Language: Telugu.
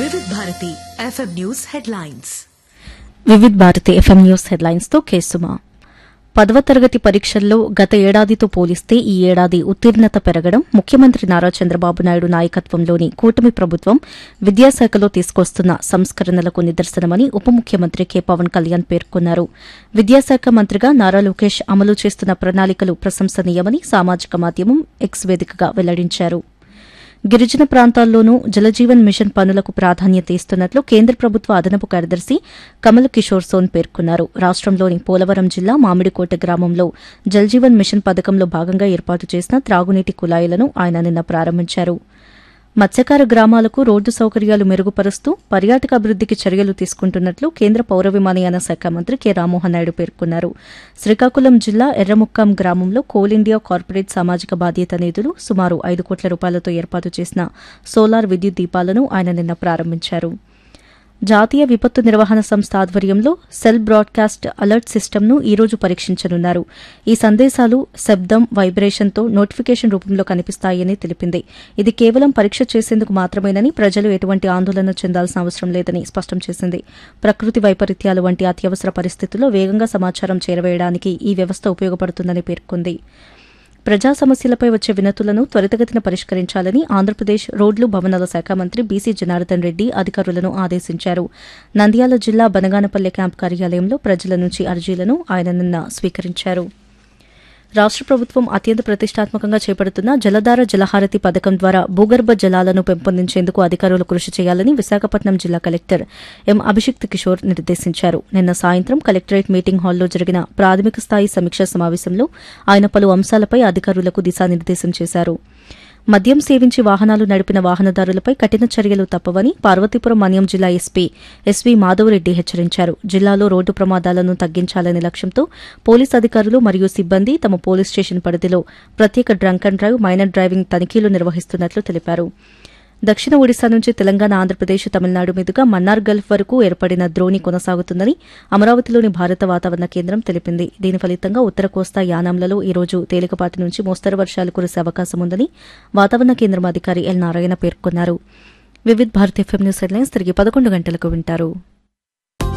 వివిధ Bharati FM news headlines Vividh Bharati FM news headlines తో కేసుమా పదవ తరగతి పరీక్షల్లో గత ఏడాదితో పోలిస్తే ఈ ఏడాది ఉత్తీర్ణత పెరగడం ముఖ్యమంత్రి నారా చంద్రబాబు నాయుడు నాయకత్వంలోని కూటమి ప్రభుత్వం విద్యాశాఖలో తీసుకొస్తున్న సంస్కరణలకు నిదర్శనమని ఉప ముఖ్యమంత్రి కె పవన్ కళ్యాణ్ పేర్కొన్నారు విద్యాశాఖ మంత్రిగా నారా లోకేష్ అమలు చేస్తున్న ప్రణాళికలు ప్రశంసనీయమని సామాజిక మాధ్యమం ఎక్స్ వేదికగా వెల్లడించారు గిరిజన ప్రాంతాల్లోనూ జలజీవన్ మిషన్ పనులకు ప్రాధాన్యత ఇస్తున్నట్లు కేంద్ర ప్రభుత్వ అదనపు కార్యదర్శి కమల్ కిషోర్ సోన్ పేర్కొన్నారు రాష్టంలోని పోలవరం జిల్లా మామిడికోట గ్రామంలో జలజీవన్ మిషన్ పథకంలో భాగంగా ఏర్పాటు చేసిన త్రాగునీటి కుళాయిలను ఆయన నిన్న ప్రారంభించారు మత్స్యకార గ్రామాలకు రోడ్డు సౌకర్యాలు మెరుగుపరుస్తూ పర్యాటక అభివృద్దికి చర్యలు తీసుకుంటున్నట్లు కేంద్ర పౌర విమానయాన శాఖ మంత్రి కె రామ్మోహన్ నాయుడు పేర్కొన్నారు శ్రీకాకుళం జిల్లా ఎర్రముక్కాం గ్రామంలో కోల్ ఇండియా కార్పొరేట్ సామాజిక బాధ్యత నిధులు సుమారు ఐదు కోట్ల రూపాయలతో ఏర్పాటు చేసిన సోలార్ విద్యుత్ దీపాలను ఆయన నిన్న ప్రారంభించారు జాతీయ విపత్తు నిర్వహణ సంస్థ ఆధ్వర్యంలో సెల్ బ్రాడ్కాస్ట్ అలర్ట్ సిస్టమ్ను ఈ రోజు పరీక్షించనున్నారు ఈ సందేశాలు శబ్దం వైబ్రేషన్తో నోటిఫికేషన్ రూపంలో కనిపిస్తాయని తెలిపింది ఇది కేవలం పరీక్ష చేసేందుకు మాత్రమేనని ప్రజలు ఎటువంటి ఆందోళన చెందాల్సిన అవసరం లేదని స్పష్టం చేసింది ప్రకృతి వైపరీత్యాలు వంటి అత్యవసర పరిస్థితుల్లో వేగంగా సమాచారం చేరవేయడానికి ఈ వ్యవస్థ ఉపయోగపడుతుందని పేర్కొంది ప్రజా సమస్యలపై వచ్చే వినతులను త్వరితగతిన పరిష్కరించాలని ఆంధ్రప్రదేశ్ రోడ్లు భవనాల శాఖ మంత్రి బీసీ జనార్దన్ రెడ్డి అధికారులను ఆదేశించారు నంద్యాల జిల్లా బనగానపల్లె క్యాంప్ కార్యాలయంలో ప్రజల నుంచి అర్జీలను ఆయన నిన్న స్వీకరించారు రాష్ట ప్రభుత్వం అత్యంత ప్రతిష్టాత్మకంగా చేపడుతున్న జలధార జలహారతి పథకం ద్వారా భూగర్భ జలాలను పెంపొందించేందుకు అధికారులు కృషి చేయాలని విశాఖపట్నం జిల్లా కలెక్టర్ ఎం అభిషిక్త్ కిషోర్ నిర్దేశించారు నిన్న సాయంత్రం కలెక్టరేట్ మీటింగ్ హాల్లో జరిగిన ప్రాథమిక స్థాయి సమీక్షా సమావేశంలో ఆయన పలు అంశాలపై అధికారులకు దిశానిర్దేశం చేశారు మద్యం సేవించి వాహనాలు నడిపిన వాహనదారులపై కఠిన చర్యలు తప్పవని పార్వతీపురం మన్యం జిల్లా ఎస్పీ ఎస్వీ మాధవరెడ్డి హెచ్చరించారు జిల్లాలో రోడ్డు ప్రమాదాలను తగ్గించాలనే లక్ష్యంతో పోలీస్ అధికారులు మరియు సిబ్బంది తమ పోలీస్ స్టేషన్ పరిధిలో ప్రత్యేక drunk and drive minor driving తనిఖీలు నిర్వహిస్తున్నట్లు తెలిపారు దక్షిణ ఒడిశా నుంచి తెలంగాణ ఆంధ్రప్రదేశ్ తమిళనాడు మీదుగా మన్నార్ గల్ఫ్ వరకు ఏర్పడిన ద్రోణి కొనసాగుతుందని అమరావతిలోని భారత వాతావరణ కేంద్రం తెలిపింది దీని ఫలితంగా ఉత్తర కోస్తా యానాంలలో ఈ రోజు తేలికపాటి నుంచి మోస్తరు వర్షాలు కురిసే అవకాశం ఉందని వాతావరణ కేంద్రం అధికారి ఎల్ నారాయణ పేర్కొన్నారు Vividh Bharat FM news headlines తిరిగి పదకొండు గంటలకు వింటారు